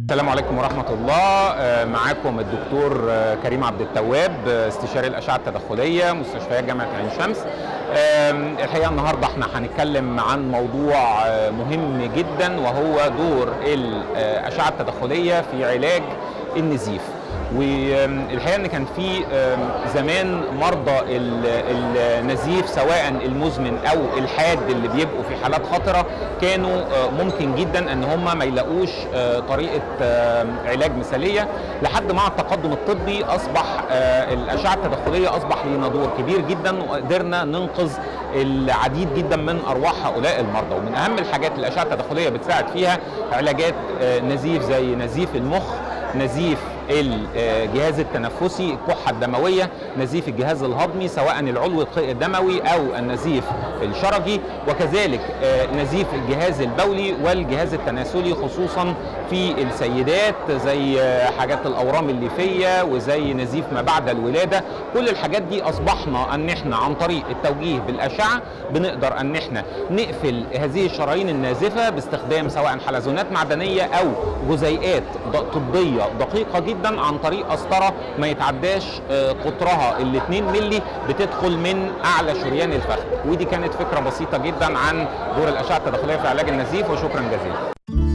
السلام عليكم ورحمة الله آه، معاكم الدكتور آه، كريم عبد التواب آه، استشاري الأشعة التدخلية مستشفيات جامعة عين شمس آم، الحقيقة النهاردة احنا هنتكلم عن موضوع آه، مهم جدا وهو دور الأشعة التدخلية في علاج النزيف والحقيقه ان كان في آم، زمان مرضى ال- النزيف سواء المزمن او الحاد اللي بيبقوا في حالات خطره كانوا آه، ممكن جدا ان هم ما يلاقوش آه، طريقه آم، علاج مثاليه لحد مع التقدم الطبي اصبح آه، الاشعه التدخليه اصبح لنا دور كبير جدا وقدرنا ننقذ العديد جدا من ارواح هؤلاء المرضى ومن اهم الحاجات اللي الاشعه التدخليه بتساعد فيها علاجات آه، نزيف زي نزيف المخ نزيف الجهاز التنفسي الكحة الدموية نزيف الجهاز الهضمي سواء العلوي الدموي أو النزيف الشرجي وكذلك آه، نزيف الجهاز البولي والجهاز التناسلي خصوصا في السيدات زي آه، حاجات الأورام الليفية وزي نزيف ما بعد الولادة كل الحاجات دي أصبحنا أن احنا عن طريق التوجيه بالأشعة بنقدر أن احنا نقفل هذه الشرايين النازفة باستخدام سواء حلزونات معدنية أو جزيئات د- طبية دقيقة جدا عن طريق قسطرة ما يتعداش آه، قطرها ال 2 ملي بتدخل من أعلى شريان الفخذ ودي كانت فكرة بسيطة جدا عن دور الأشعة التدخلية في علاج النزيف وشكرا جزيلا